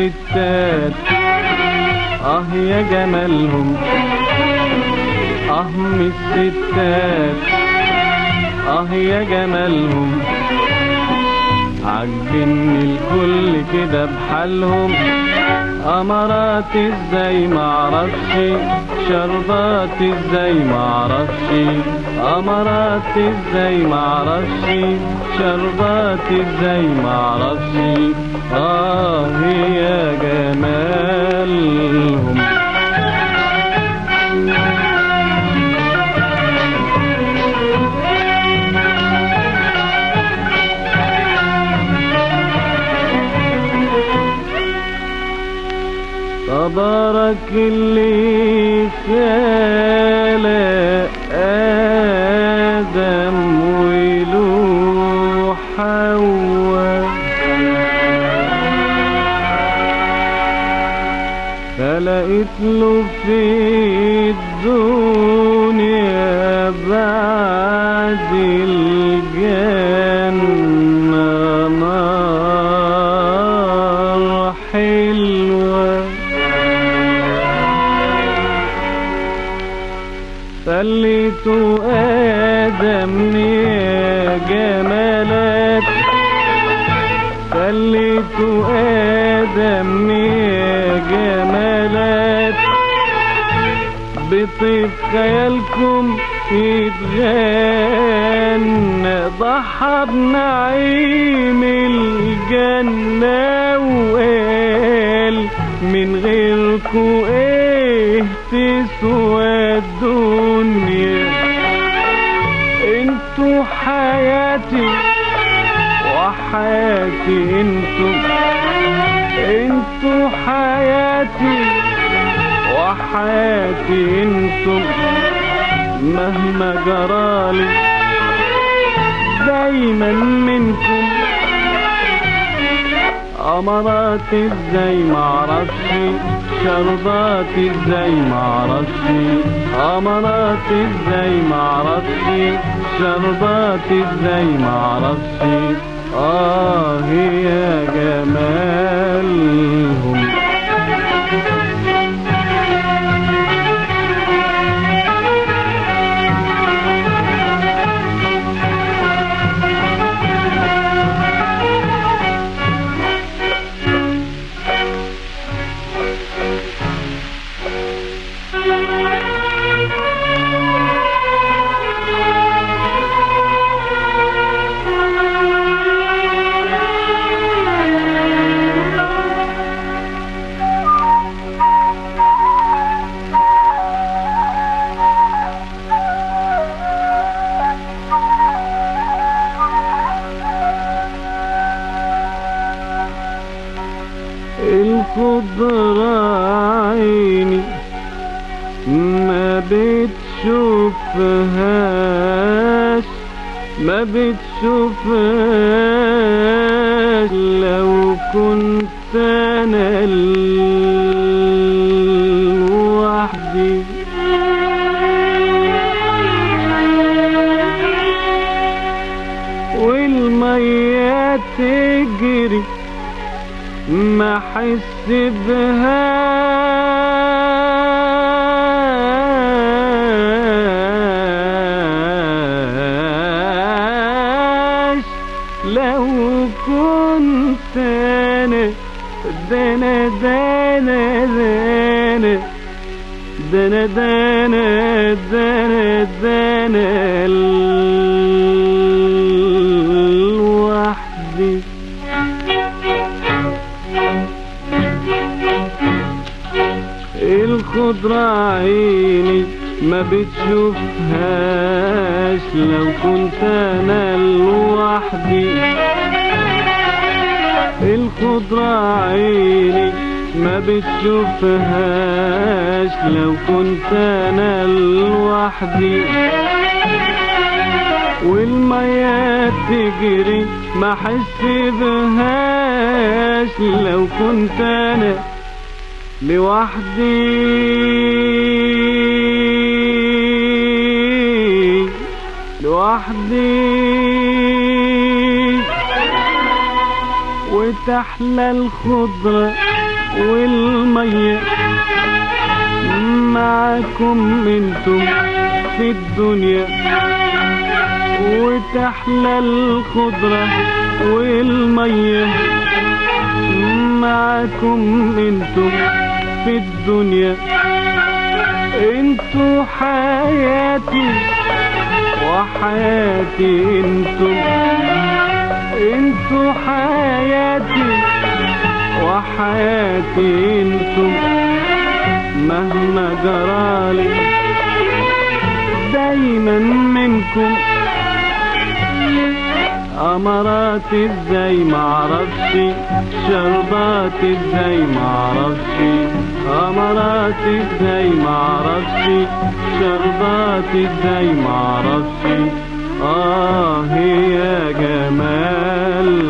الستات اه يا جمالهم اه من الستات اه يا جمالهم عاجبني الكل كده بحالهم امارات ازاي معرفش شربات ازاي معرفش امارات ازاي معرفش شربات ازاي معرفش اه يا جمالهم تبارك اللي خلق آدم وله حواء فلقيت له في الدنيا بعد الجنة نار حلوة خليت آدم يا جمالات خليت آدم يا جمالات بطيب خيالكم يتغنى ضحى بنعيم الجنة وقال من غيركو ايه تسوى الدنيا انتوا حياتي وحياتي انتوا انتوا حياتي وحياتي انتم مهما جرالي دايما منكم امارات ازاي معرفش شربات ازاي معرفش امارات ازاي معرفش شربات ازاي معرفش اه يا جمالهم الخضرة عيني ما بتشوفهاش ما بتشوفهاش لو كنت انا لوحدي والمية تجري ما احس بهاش لو كنت انا دنا دنا دنا دنا دنا دنا دنا لوحدي الخضرة عيني ما بتشوفهاش لو كنت انا لوحدي الخضرة عيني ما بتشوفهاش لو كنت انا لوحدي والمية تجري ما احس بهاش لو كنت انا لوحدي لوحدي وتحلى الخضرة والمية معاكم انتم في الدنيا وتحلى الخضرة والمية معاكم انتم في الدنيا انتوا حياتي وحياتي انتم انتوا حياتي وحياتي انتم مهما جرالي دايما منكم امارات ازاي معرفش شربات ازاي معرفش امارات ازاي معرفش شربات ازاي معرفش اه يا جمال